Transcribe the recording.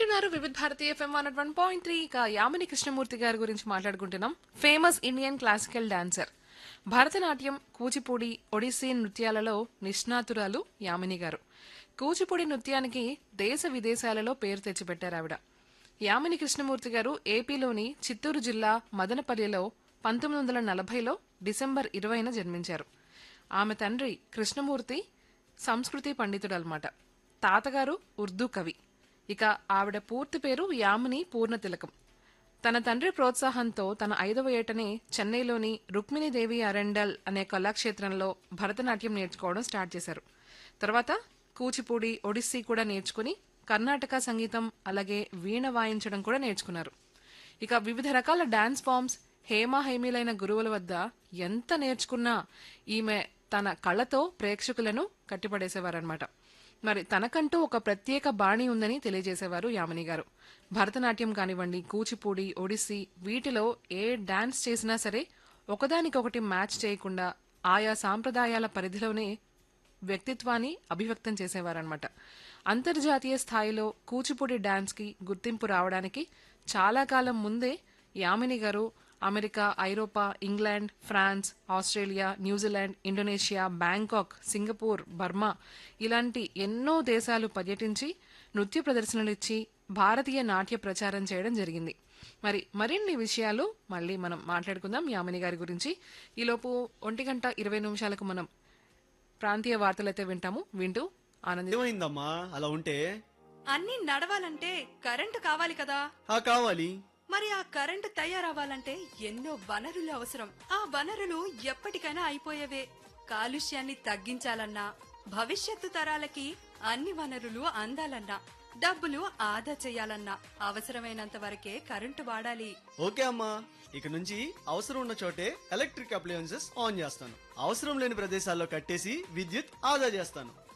వింటున్నారు Vividh Bharati FM one one point three ఇక యామిని కృష్ణమూర్తి గారి గురించి మాట్లాడుకుంటున్నాం famous Indian classical dancer Bharatanatyam Kuchipudi Odissi నృత్యాలలో నిష్ణాతురాలు యామిని గారు కూచిపూడి నృత్యానికి దేశ విదేశాలలో పేరు తెచ్చిపెట్టారు ఆవిడ యామిని కృష్ణమూర్తి గారు ఏపీలోని చిత్తూరు జిల్లా మదనపల్లిలో పంతొమ్మిది వందల నలభైలో డిసెంబర్ ఇరవైన జన్మించారు ఆమె తండ్రి కృష్ణమూర్తి సంస్కృతి పండితుడనమాట తాతగారు ఉర్దూ కవి ఇక ఆవిడ పూర్తి పేరు యామిని పూర్ణతిలకం తన తండ్రి ప్రోత్సాహంతో తన ఐదవ ఏటనే చెన్నైలోని రుక్మిణీదేవి అరెండల్ అనే కళాక్షేత్రంలో భరతనాట్యం నేర్చుకోవడం స్టార్ట్ చేశారు తర్వాత కూచిపూడి ఒడిస్సీ కూడా నేర్చుకుని కర్ణాటక సంగీతం అలాగే వీణ వాయించడం కూడా నేర్చుకున్నారు ఇక వివిధ రకాల డాన్స్ ఫామ్స్ హేమ హేమీలైన గురువుల వద్ద ఎంత నేర్చుకున్నా ఈమె తన కళతో ప్రేక్షకులను కట్టిపడేసేవారనమాట మరి తనకంటూ ఒక ప్రత్యేక బాణి ఉందని తెలియజేసేవారు యామిని గారు భరతనాట్యం కానివ్వండి కూచిపూడి ఒడిస్సీ వీటిలో ఏ డాన్స్ చేసినా సరే ఒకదానికొకటి మ్యాచ్ చేయకుండా ఆయా సాంప్రదాయాల పరిధిలోనే వ్యక్తిత్వాన్ని అభివ్యక్తం చేసేవారనమాట అంతర్జాతీయ స్థాయిలో కూచిపూడి డాన్స్కి గుర్తింపు రావడానికి చాలా కాలం ముందే యామిని గారు అమెరికా ఐరోపా England France Australia New Zealand Indonesia Bangkok Singapore Burma ఇలాంటి ఎన్నో దేశాలు పర్యటించి నృత్య ప్రదర్శనలు ఇచ్చి భారతీయ నాట్య ప్రచారం చేయడం జరిగింది మరి మరిన్ని విషయాలు మళ్ళీ మనం మాట్లాడుకుందాం యామిని గారి గురించి ఈలోపు ఒంటి గంట ఇరవై నిమిషాలకు మనం ప్రాంతీయ వార్తలైతే వింటాము వింటూ ఆనంది ఏమైందమ్మా అలా ఉంటే అన్నీ నడవాలంటే కరెంటు కావాలి కదా ఆ కావాలి మరి ఆ కరెంటు తయారవ్వాలంటే ఎన్నో వనరులు అవసరం ఆ వనరులు ఎప్పటికైనా అయిపోయేవే కాలుష్యాన్ని తగ్గించాలన్నా భవిష్యత్తు తరాలకి అన్ని వనరులు అందాలన్నా డబ్బులు ఆదా చేయాలన్నా అవసరమైనంత వరకే కరెంటు వాడాలి ఓకే అమ్మా ఇక నుంచి అవసరం ఉన్న చోటే ఎలక్ట్రిక్ అప్లయన్సెస్ ఆన్ చేస్తాను అవసరం లేని ప్రదేశాల్లో కట్టేసి విద్యుత్ ఆదా చేస్తాను